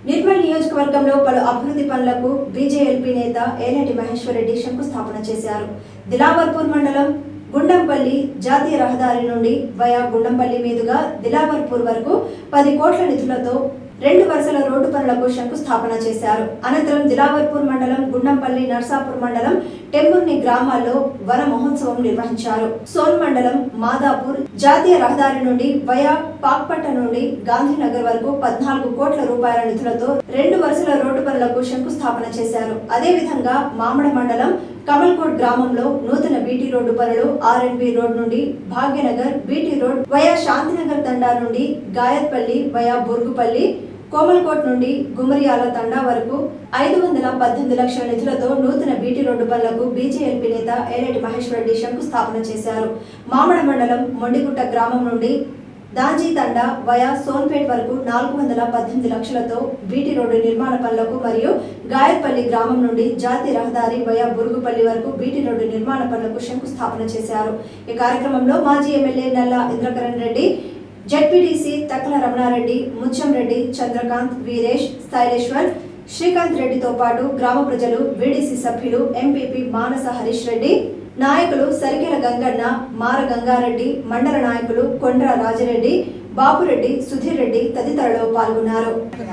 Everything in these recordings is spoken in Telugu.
నిర్మల్ నియోజకవర్గంలో పలు అభివృద్ధి పనులకు బీజేఎల్పీ నేత ఏలేటి మహేశ్వర్ రెడ్డి శంకుస్థాపన చేశారు దిలావర్పూర్ మండలం గుండంపల్లి జాతీయ రహదారి నుండి వయా గుండంపల్లి మీదుగా దిలావర్పూర్ వరకు పది కోట్ల నిధులతో రెండు వరుసల రోడ్డు పనులకు శంకుస్థాపన చేశారు అనంతరం దిలావర్పూర్ మండలం గుండంపల్లి నర్సాపూర్ మండలం టెంబుర్ని గ్రామాల్లో వన మహోత్సవం నిర్వహించారు సోన్ మండలం మాదాపూర్ జాతీయ రహదారి నుండి వయా పాక్పట్ట నుండి గాంధీనగర్ వరకు పద్నాలుగు కోట్ల రూపాయల నిధులతో రెండు వరుసల రోడ్డు పనులకు శంకుస్థాపన చేశారు అదేవిధంగా మామడ మండలం కమల్కోట్ గ్రామంలో నూతన బీటీ రోడ్డు పనులు ఆర్ఎన్బి రోడ్ నుండి Bhagyanagar BT road via Shantinagar తండా నుండి గాయత్పల్లి వయా బుర్గుపల్లి కోమల్కోట్ నుండి గుమరియాల తండా వరకు ఐదు వందల పద్దెనిమిది లక్షల నిధులతో నూతన బీటీ రోడ్డు పనులకు బీజేఎల్పీ నేత ఏలేటి మహేశ్వర్ రెడ్డి శంకుస్థాపన చేశారు మామడ మండలం మొండిగుట్ట గ్రామం నుండి దాంజీ తండా వయా సోన్పేట్ వరకు నాలుగు వందల పద్దెనిమిది లక్షలతో బీటీ రోడ్డు నిర్మాణ పనులకు మరియు గాయత్పల్లి గ్రామం నుండి జాతీయ రహదారి వయా బురుగుపల్లి వరకు బీటీ రోడ్డు నిర్మాణ పనులకు శంకుస్థాపన చేశారు ఈ కార్యక్రమంలో మాజీ ఎమ్మెల్యే నల్ల ఇంద్రకరణ్ రెడ్డి జడ్పీటీసీ తక్కల రమణారెడ్డి ముచ్చం రెడ్డి చంద్రకాంత్ వీరేష్ శైలేశ్వర్ శ్రీకాంత్ రెడ్డితో పాటు గ్రామ ప్రజలు వీడీసీ సభ్యులు ఎంపీపీ మానస హరీష్ రెడ్డి నాయకులు సరికెల గంగన్న మార గంగారెడ్డి మండల నాయకులు కొండ్ర రాజిరెడ్డి బాపురెడ్డి సుధీర్ రెడ్డి తదితరులు పాల్గొన్నారు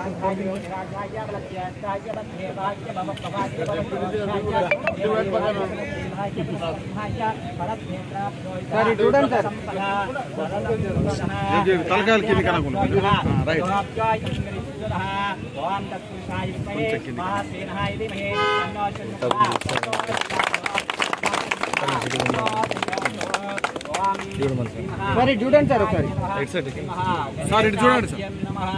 సార్, ఇటు చూడండి సార్. తలకాయలు కింద కనకుండా రైట్ మరి చూడండి సార్ ఒకసారి రైట్ సైడ్ సార్ ఇటు చూడండి సార్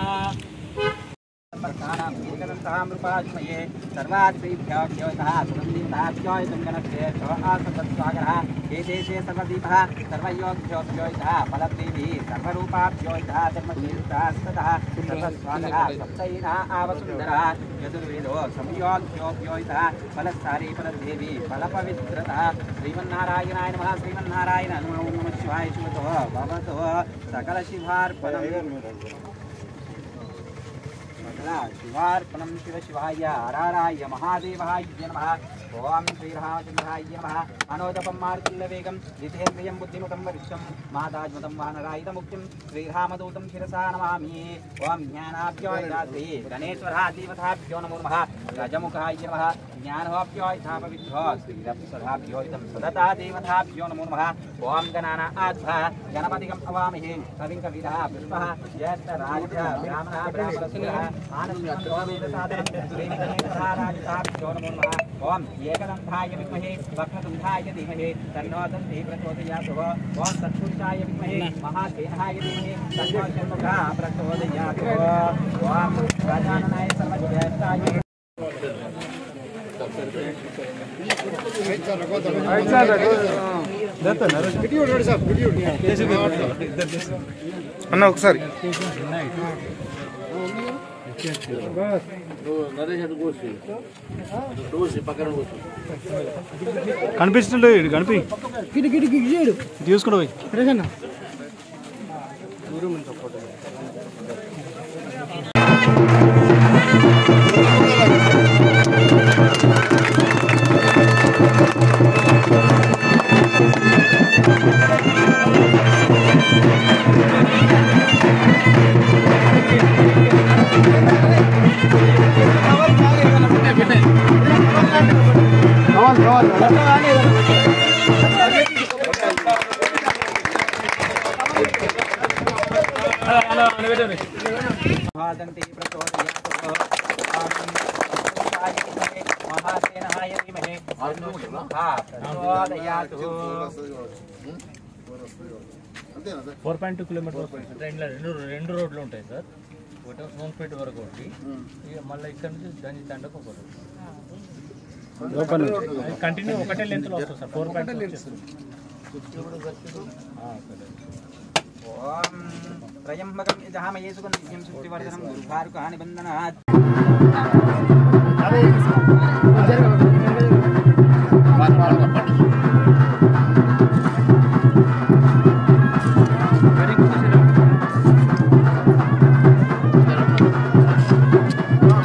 सर्वादिभ्योऽभ्योतः सर्वदीपः सर्वयोग्योऽभ्योतः फलदेवी सर्वरूपाभ्योतः धर्मशीलतः सर्वस्वागतः सप्तैनः आवसुन्दरः यजुर्वेदो संयोग्योऽभ्योतः फलसारी फलदेवी फलपवित्रतः श्रीमन्नारायणाय नमः श्रीमन्नारायण नमो नमः शिवाय शिवतो भवतो सकलशिवार्पणम् शिवार्पणं शिव शिवाय हराराय महादेवाय नमः ॐ श्रीरामचन्द्राय नमः मनोजपं मार्किल्लवेगं जितेन्द्रियं बुद्धिमुखं वरिष्ठं माताज्मतं वानरायुधमुक्तिं श्रीरामदूतं शिरसा नमामि ॐ ज्ञानाभ्योयदात्रे गणेश्वरादेवताभ्यो नमो नमः गजमुखाय नमः ज्ञानोऽभ्योयथापविद्धो श्रीरप्सदाभ्योहितं सदता देवताभ्यो नमो नमः ॐ गणाना आध्वा गणपतिगम् अवामहे कविं कविदः पुष्पः ज्येष्ठराज्य ब्राह्मणः ब्राह्मणस्यः आनन्दो वेदसादनं श्रीगणेश्वराराजिताभ्यो नमो नमः ॐ एकदन्ताय विद्महे वक्रतुण्डाय धीमहि तन्नो दन्ति प्रचोदयात् ॐ तत्पुरुषाय विद्महे महासेनाय धीमहि तन्नो षण्मुखः प्रचोदयात् ॐ गजाननाय सर्वज्ञाय అన్న ఒకసారి కనిపిస్తుండే కనిపి గిడి గిడి గిడి చేయడు తీసుకుంటూ పోయి రేసన్న भादन्ति प्रचोदयात् महासेनाय धीमहि तन्नो प्रचोदयात् ఫోర్ పాయింట్ టూ కిలోమీటర్స్ అంటే ఇంట్లో రెండు రెండు రోడ్లు ఉంటాయి సార్ ఒకటి సోన్పేట వరకు ఒకటి ఇక మళ్ళీ ఇక్కడ నుంచి దాని తండకు ఒక రోడ్ కంటిన్యూ ఒకటే లెంత్ లో వస్తుంది సార్ ఫోర్ పాయింట్ వచ్చేస్తుంది ఆ, సరే. ఓం త్రయంబకం యజామయే సుగంధిం శుద్ధివర్ధనం గురుభారుకా నిబంధనాత్ ఆ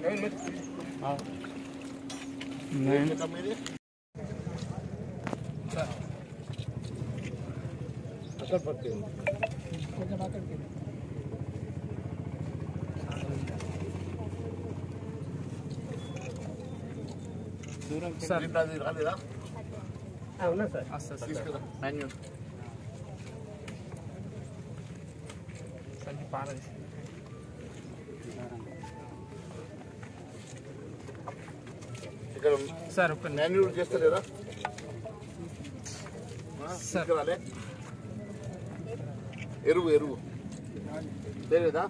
ఇక్కడ సార్ ఒక మాన్యువల్ చేస్తలేదా సార్. రాలే ఎరువు ఎరువు తెలియదా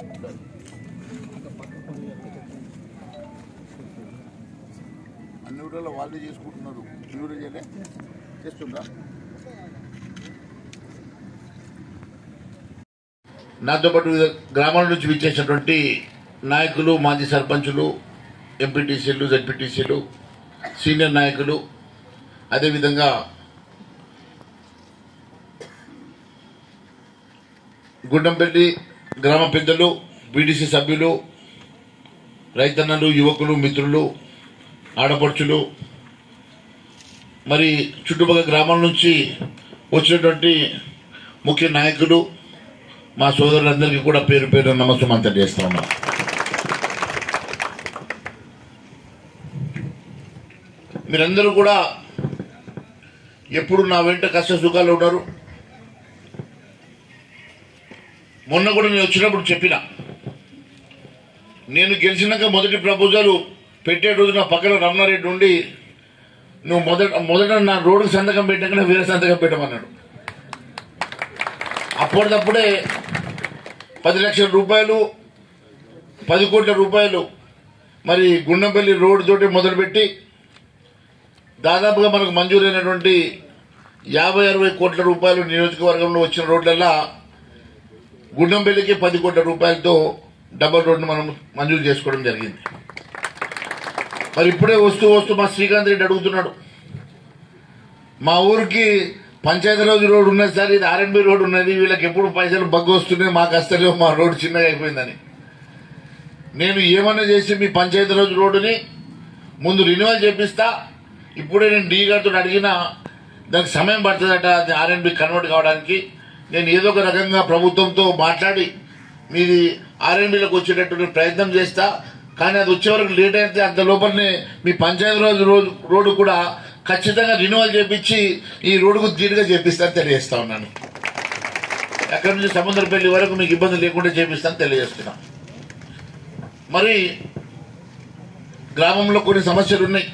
అన్ని ఊళ్ళలో వాళ్ళే చేసుకుంటున్నారు ఈ ఊళ్ళో చేయలే చేస్తుందా నాతో పాటు వివిధ గ్రామాల నుంచి విచ్చేసినటువంటి నాయకులు మాజీ సర్పంచులు ఎంపీటీసీలు జడ్పీటీసీలు సీనియర్ నాయకులు అదేవిధంగా గుండంపల్లి గ్రామ పెద్దలు బీడీసీ సభ్యులు రైతన్నలు యువకులు మిత్రులు ఆడపడుచులు మరి చుట్టుపక్కల గ్రామాల నుంచి వచ్చినటువంటి ముఖ్య నాయకులు మా సోదరులందరికీ కూడా పేరు పేరు నమస్సుమంతా చేస్తా ఉన్నాం మీరందరూ కూడా ఎప్పుడు నా వెంట కష్ట సుఖాలు ఉన్నారు మొన్న కూడా నేను వచ్చినప్పుడు చెప్పిన నేను గెలిచినాక మొదటి ప్రపోజల్ పెట్టే రోజు నా పక్కన రమణారెడ్డి ఉండి నువ్వు మొదట మొదట నా రోడ్డు సంతకం పెట్టాకనే వేరే సంతకం పెట్టమన్నాడు అప్పటిదప్పుడే పది లక్షల రూపాయలు పది కోట్ల రూపాయలు మరి గుండంపల్లి రోడ్డు తోటి మొదలుపెట్టి దాదాపుగా మనకు మంజూరైనటువంటి యాభై అరవై కోట్ల రూపాయలు నియోజకవర్గంలో వచ్చిన రోడ్లల్లా గుండంపల్లికి పది కోట్ల రూపాయలతో డబల్ రోడ్డు మనం మంజూరు చేసుకోవడం జరిగింది మరి ఇప్పుడే వస్తూ వస్తూ మా శ్రీకాంత్ రెడ్డి అడుగుతున్నాడు మా ఊరికి పంచాయతీరాజ్ రోడ్ ఉన్నది సార్ ఇది ఆర్ఎన్బి రోడ్ ఉన్నది వీళ్ళకి ఎప్పుడు పైసలు బగ్గు వస్తున్నాయి మాకు వస్తలేవు మా రోడ్డు చిన్నగా అయిపోయిందని నేను ఏమన్నా చేసి మీ పంచాయతీరాజ్ రోడ్డుని ముందు రిన్యువల్ చేపిస్తా ఇప్పుడే నేను డీ గారితో అడిగినా దానికి సమయం పడుతుందట అది ఆర్ఎన్బి కన్వర్ట్ కావడానికి నేను ఏదో ఒక రకంగా ప్రభుత్వంతో మాట్లాడి మీది ఆర్ఎన్బిలోకి వచ్చేటట్టు నేను ప్రయత్నం చేస్తా కానీ అది వచ్చే వరకు లేట్ అయితే అంత లోపలనే మీ పంచాయతీ రోజు రోడ్డు రోడ్డు కూడా ఖచ్చితంగా రిన్యువల్ చేపించి ఈ రోడ్డుకు తీరుగా చేపిస్తాను తెలియజేస్తా ఉన్నాను ఎక్కడి నుంచి సముద్రపల్లి వరకు మీకు ఇబ్బంది లేకుండా చేపిస్తాను తెలియజేస్తున్నా మరి గ్రామంలో కొన్ని సమస్యలు ఉన్నాయి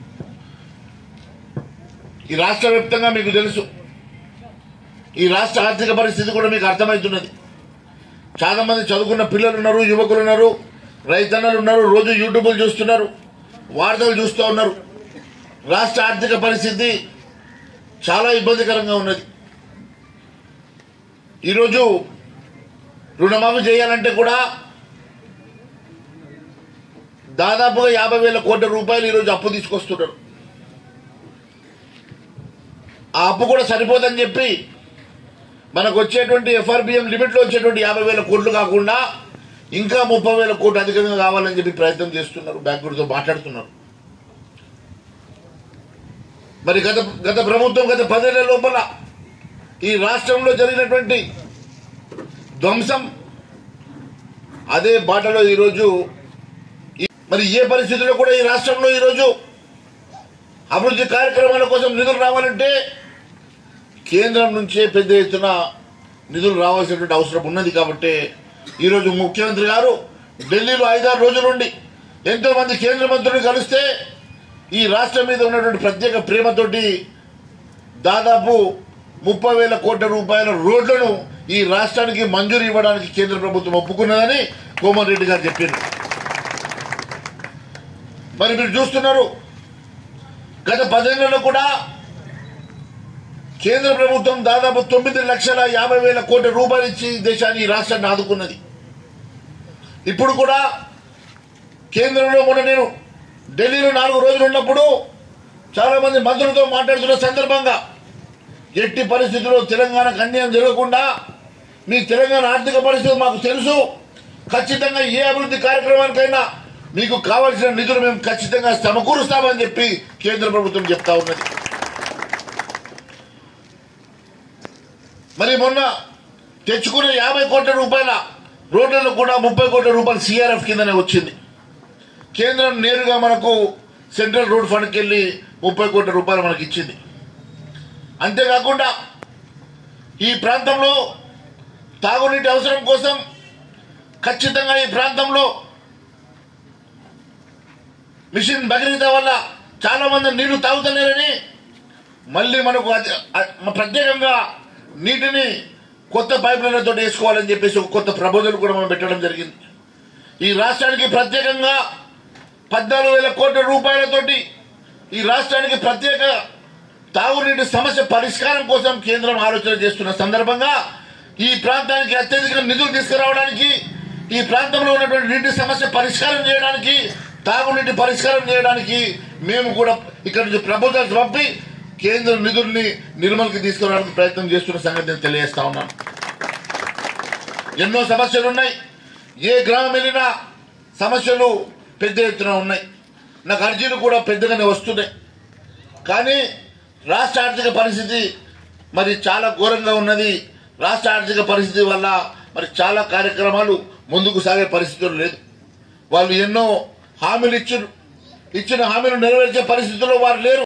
ఈ రాష్ట్ర వ్యాప్తంగా మీకు తెలుసు ఈ రాష్ట్ర ఆర్థిక పరిస్థితి కూడా మీకు అర్థమవుతున్నది చాలా మంది చదువుకున్న పిల్లలు ఉన్నారు యువకులు ఉన్నారు రైతన్నలు ఉన్నారు రోజు యూట్యూబ్లు చూస్తున్నారు వార్తలు చూస్తూ ఉన్నారు రాష్ట్ర ఆర్థిక పరిస్థితి చాలా ఇబ్బందికరంగా ఉన్నది ఈరోజు రుణమాఫీ చేయాలంటే కూడా దాదాపుగా యాభై వేల కోట్ల రూపాయలు ఈరోజు అప్పు తీసుకొస్తున్నారు ఆ అప్పు కూడా సరిపోదని చెప్పి మనకు వచ్చేటువంటి ఎఫ్ఆర్బిఎం లిమిట్లో వచ్చేటువంటి యాభై వేల కోట్లు కాకుండా ఇంకా ముప్పై వేల కోట్లు అధికంగా కావాలని చెప్పి ప్రయత్నం చేస్తున్నారు బ్యాంకులతో మాట్లాడుతున్నారు మరి గత గత ప్రభుత్వం గత పదేళ్ల లోపల ఈ రాష్ట్రంలో జరిగినటువంటి ధ్వంసం అదే బాటలో ఈరోజు ఈ- మరి ఏ పరిస్థితుల్లో కూడా ఈ రాష్ట్రంలో ఈరోజు అభివృద్ధి కార్యక్రమాల కోసం నిధులు రావాలంటే కేంద్రం నుంచే పెద్ద ఎత్తున నిధులు రావాల్సినటువంటి అవసరం ఉన్నది కాబట్టి ఈరోజు ముఖ్యమంత్రి గారు ఢిల్లీలో ఐదారు రోజుల నుండి ఎంతో మంది కేంద్ర మంత్రులు కలిస్తే ఈ రాష్ట్రం మీద ఉన్నటువంటి ప్రత్యేక ప్రేమతోటి దాదాపు ముప్పై వేల కోట్ల రూపాయల రోడ్లను ఈ రాష్ట్రానికి మంజూరు ఇవ్వడానికి కేంద్ర ప్రభుత్వం ఒప్పుకున్నదని కోమన్ రెడ్డి గారు చెప్పారు మరి మీరు చూస్తున్నారు గత పదేళ్లలో కూడా కేంద్ర ప్రభుత్వం దాదాపు తొమ్మిది లక్షల యాభై వేల కోట్ల రూపాయలు ఇచ్చి దేశాన్ని ఈ రాష్ట్రాన్ని ఆదుకున్నది ఇప్పుడు కూడా కేంద్రంలో మొన్న నేను ఢిల్లీలో నాలుగు రోజులు ఉన్నప్పుడు చాలా మంది మంత్రులతో మాట్లాడుతున్న సందర్భంగా ఎట్టి పరిస్థితుల్లో తెలంగాణకు అన్యాయం జరగకుండా మీ తెలంగాణ ఆర్థిక పరిస్థితి మాకు తెలుసు ఖచ్చితంగా ఏ అభివృద్ధి కార్యక్రమానికైనా మీకు కావలసిన నిధులు మేము ఖచ్చితంగా సమకూరుస్తామని చెప్పి కేంద్ర ప్రభుత్వం చెప్తా ఉన్నది మరి మొన్న తెచ్చుకున్న యాభై కోట్ల రూపాయల రోడ్లను కూడా ముప్పై కోట్ల రూపాయలు సిఆర్ఎఫ్ కిందనే వచ్చింది కేంద్రం నేరుగా మనకు సెంట్రల్ రోడ్ ఫండ్కి వెళ్ళి ముప్పై కోట్ల రూపాయలు మనకి ఇచ్చింది అంతేకాకుండా ఈ ప్రాంతంలో తాగునీటి అవసరం కోసం ఖచ్చితంగా ఈ ప్రాంతంలో మిషన్ భగీరథ వల్ల చాలా మంది నీళ్లు తాగుతలేరని మళ్ళీ మనకు అది- అ- ప్రత్యేకంగా నీటిని కొత్త పైప్ లైన్లతో వేసుకోవాలని చెప్పేసి ఒక కొత్త ప్రబోధనలు కూడా మనం పెట్టడం జరిగింది ఈ రాష్ట్రానికి ప్రత్యేకంగా పద్నాలుగు వేల కోట్ల రూపాయలతోటి ఈ రాష్ట్రానికి ప్రత్యేక తాగునీటి సమస్య పరిష్కారం కోసం కేంద్రం ఆలోచన చేస్తున్న సందర్భంగా ఈ ప్రాంతానికి అత్యధిక నిధులు తీసుకురావడానికి ఈ ప్రాంతంలో ఉన్నటువంటి నీటి సమస్య పరిష్కారం చేయడానికి తాగునీటి పరిష్కారం చేయడానికి మేము కూడా ఇక్కడ నుంచి ప్రపోజల్స్ పంపి కేంద్ర నిధుల్ని నిర్మల్కి తీసుకురావడానికి ప్రయత్నం చేస్తున్న సంగతి నేను తెలియజేస్తా ఉన్నాను ఎన్నో సమస్యలు ఉన్నాయి ఏ గ్రామం వెళ్ళినా సమస్యలు పెద్ద ఎత్తున ఉన్నాయి నాకు అర్జీలు కూడా పెద్దగానే వస్తున్నాయి కానీ రాష్ట్ర ఆర్థిక పరిస్థితి మరి చాలా ఘోరంగా ఉన్నది రాష్ట్ర ఆర్థిక పరిస్థితి వల్ల మరి చాలా కార్యక్రమాలు ముందుకు సాగే పరిస్థితులు లేదు వాళ్ళు ఎన్నో హామీలు ఇచ్చారు ఇచ్చిన హామీలు నెరవేర్చే పరిస్థితుల్లో వారు లేరు